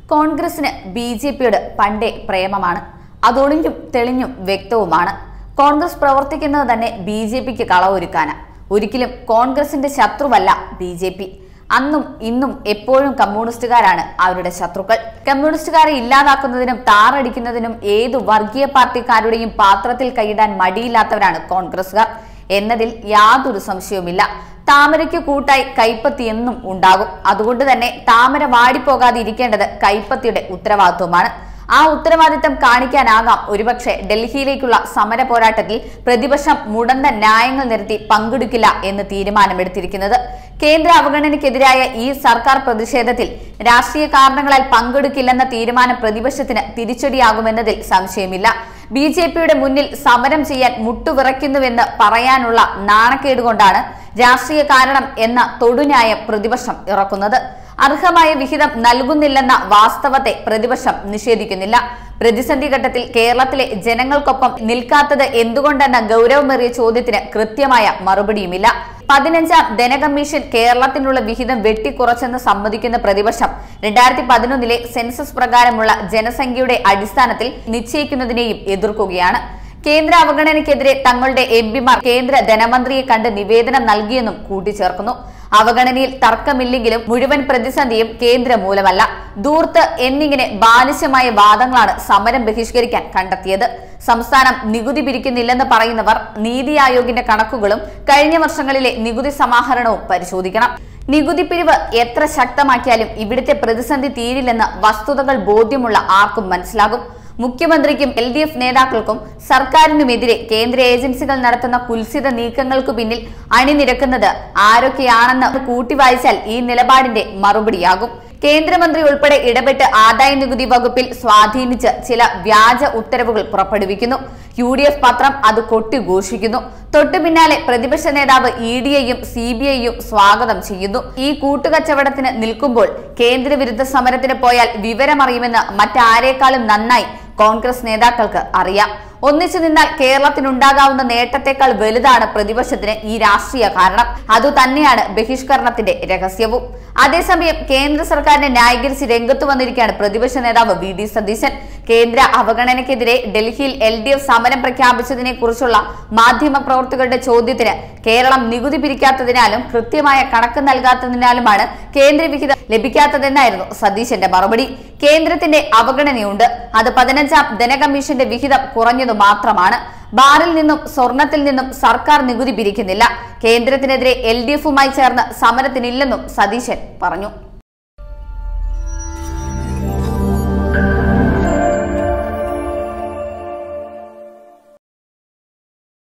കോൺഗ്രസിന് B J പിയോട് പണ്ടേ പ്രേമമാണ് അതൊളിഞ്ഞും തെളിഞ്ഞും വ്യക്തവുമാണ് കോൺഗ്രസ് പ്രവർത്തിക്കുന്നത് തന്നെ ബി ജെ പിക്ക് കളവൊരുക്കാനാണ് ഒരിക്കലും കോൺഗ്രസിന്റെ ശത്രുവല്ല ബി ജെ പി അന്നും ഇന്നും എപ്പോഴും കമ്മ്യൂണിസ്റ്റുകാരാണ് അവരുടെ ശത്രുക്കൾ കമ്മ്യൂണിസ്റ്റുകാരെ ഇല്ലാതാക്കുന്നതിനും താറടിക്കുന്നതിനും ഏതു വർഗീയ പാർട്ടിക്കാരുടെയും പാത്രത്തിൽ കൈയിടാൻ മടിയില്ലാത്തവരാണ് കോൺഗ്രസുകാർ എന്നതിൽ യാതൊരു സംശയവുമില്ല താമരയ്ക്ക് കൂട്ടായി കൈപ്പത്തി എന്നും ഉണ്ടാകും അതുകൊണ്ട് തന്നെ താമര വാടിപ്പോകാതെ ഇരിക്കേണ്ടത് കൈപ്പത്തിയുടെ ഉത്തരവാദിത്വമാണ് ആ ഉത്തരവാദിത്തം കാണിക്കാനാകാം ഒരുപക്ഷെ ഡൽഹിയിലേക്കുള്ള സമര പോരാട്ടത്തിൽ പ്രതിപക്ഷം മുടന്ത ന്യായങ്ങൾ നിരത്തി പങ്കെടുക്കില്ല എന്ന് തീരുമാനമെടുത്തിരിക്കുന്നത് കേന്ദ്ര അവഗണനയ്ക്കെതിരായ ഈ സർക്കാർ പ്രതിഷേധത്തിൽ രാഷ്ട്രീയ കാരണങ്ങളാൽ പങ്കെടുക്കില്ലെന്ന തീരുമാനം പ്രതിപക്ഷത്തിന് തിരിച്ചടിയാകുമെന്നതിൽ സംശയമില്ല ബി ജെ പിയുടെ മുന്നിൽ സമരം ചെയ്യാൻ മുട്ടുവിറയ്ക്കുന്നുവെന്ന് പറയാനുള്ള നാണക്കേട് കൊണ്ടാണ് രാഷ്ട്രീയ കാരണം എന്ന തൊടുന്യായം പ്രതിപക്ഷം ഇറക്കുന്നത് അർഹമായ വിഹിതം നൽകുന്നില്ലെന്ന വാസ്തവത്തെ പ്രതിപക്ഷം നിഷേധിക്കുന്നില്ല പ്രതിസന്ധി ഘട്ടത്തിൽ കേരളത്തിലെ ജനങ്ങൾക്കൊപ്പം നിൽക്കാത്തത് എന്തുകൊണ്ടെന്ന ഗൗരവമേറിയ ചോദ്യത്തിന് കൃത്യമായ മറുപടിയുമില്ല പതിനഞ്ചാം ധനകമ്മീഷൻ കേരളത്തിനുള്ള വിഹിതം വെട്ടിക്കുറച്ചെന്ന് സമ്മതിക്കുന്ന പ്രതിപക്ഷം രണ്ടായിരത്തി പതിനൊന്നിലെ സെൻസസ് പ്രകാരമുള്ള ജനസംഖ്യയുടെ അടിസ്ഥാനത്തിൽ നിശ്ചയിക്കുന്നതിനെയും എതിർക്കുകയാണ് കേന്ദ്ര അവഗണനയ്ക്കെതിരെ തങ്ങളുടെ എം പിമാർ കേന്ദ്ര ധനമന്ത്രിയെ കണ്ട് നിവേദനം നൽകിയെന്നും കൂട്ടിച്ചേർക്കുന്നു അവഗണനയിൽ തർക്കമില്ലെങ്കിലും മുഴുവൻ പ്രതിസന്ധിയും കേന്ദ്ര മൂലമല്ല ദൂർത്ത് എന്നിങ്ങനെ ബാലിശമായ വാദങ്ങളാണ് സമരം ബഹിഷ്കരിക്കാൻ കണ്ടെത്തിയത് സംസ്ഥാനം നികുതി പിരിക്കുന്നില്ലെന്ന് പറയുന്നവർ നീതി ആയോഗിന്റെ കണക്കുകളും കഴിഞ്ഞ വർഷങ്ങളിലെ നികുതി സമാഹരണവും പരിശോധിക്കണം നികുതി പിരിവ് എത്ര ശക്തമാക്കിയാലും ഇവിടുത്തെ പ്രതിസന്ധി തീരില്ലെന്ന് വസ്തുതകൾ ബോധ്യമുള്ള ആർക്കും മനസ്സിലാകും മുഖ്യമന്ത്രിക്കും എൽ ഡി എഫ് നേതാക്കൾക്കും സർക്കാരിനുമെതിരെ കേന്ദ്ര ഏജൻസികൾ നടത്തുന്ന കുൽസിത നീക്കങ്ങൾക്ക് പിന്നിൽ അണിനിരക്കുന്നത് ആരൊക്കെയാണെന്ന് കൂട്ടിവായിച്ചാൽ ഈ നിലപാടിന്റെ മറുപടിയാകും കേന്ദ്രമന്ത്രി ഉൾപ്പെടെ ഇടപെട്ട് ആദായ നികുതി വകുപ്പിൽ സ്വാധീനിച്ച് ചില വ്യാജ ഉത്തരവുകൾ പുറപ്പെടുവിക്കുന്നു യു ഡി എഫ് പത്രം അത് കൊട്ടിഘോഷിക്കുന്നു തൊട്ടു പിന്നാലെ പ്രതിപക്ഷ നേതാവ് ഇ ഡിയെയും സി ബി ഐയും സ്വാഗതം ചെയ്യുന്നു ഈ കൂട്ടുകച്ചവടത്തിന് നിൽക്കുമ്പോൾ കേന്ദ്രവിരുദ്ധ സമരത്തിന് പോയാൽ വിവരമറിയുമെന്ന് മറ്റാരേക്കാളും നന്നായി കോൺഗ്രസ് നേതാക്കൾക്ക് അറിയാം ഒന്നിച്ചു നിന്നാൽ കേരളത്തിനുണ്ടാകാവുന്ന നേട്ടത്തെക്കാൾ വലുതാണ് പ്രതിപക്ഷത്തിന് ഈ രാഷ്ട്രീയ കാരണം അതുതന്നെയാണ് ബഹിഷ്കരണത്തിന്റെ രഹസ്യവും അതേസമയം കേന്ദ്ര സർക്കാരിനെ ന്യായീകരിച്ച് രംഗത്ത് വന്നിരിക്കുകയാണ് പ്രതിപക്ഷ നേതാവ് വി ഡി സതീശൻ കേന്ദ്ര അവഗണനയ്ക്കെതിരെ ഡൽഹിയിൽ എൽ ഡി എഫ് സമരം പ്രഖ്യാപിച്ചതിനെ കുറിച്ചുള്ള മാധ്യമ പ്രവർത്തകരുടെ ചോദ്യത്തിന് കേരളം നികുതി പിരിക്കാത്തതിനാലും കൃത്യമായ കണക്ക് നൽകാത്തതിനാലുമാണ് കേന്ദ്ര വിഹിതം ലഭിക്കാത്തതെന്നായിരുന്നു സതീശന്റെ മറുപടി കേന്ദ്രത്തിന്റെ അവഗണനയുണ്ട് അത് പതിനഞ്ചാം ധനകമ്മീഷന്റെ വിഹിതം കുറഞ്ഞതു മാത്രമാണ് ബാറിൽ നിന്നും സ്വർണത്തിൽ നിന്നും സർക്കാർ നികുതി പിരിക്കുന്നില്ല കേന്ദ്രത്തിനെതിരെ എൽ ഡി എഫുമായി ചേർന്ന് സമരത്തിനില്ലെന്നും സതീശൻ പറഞ്ഞു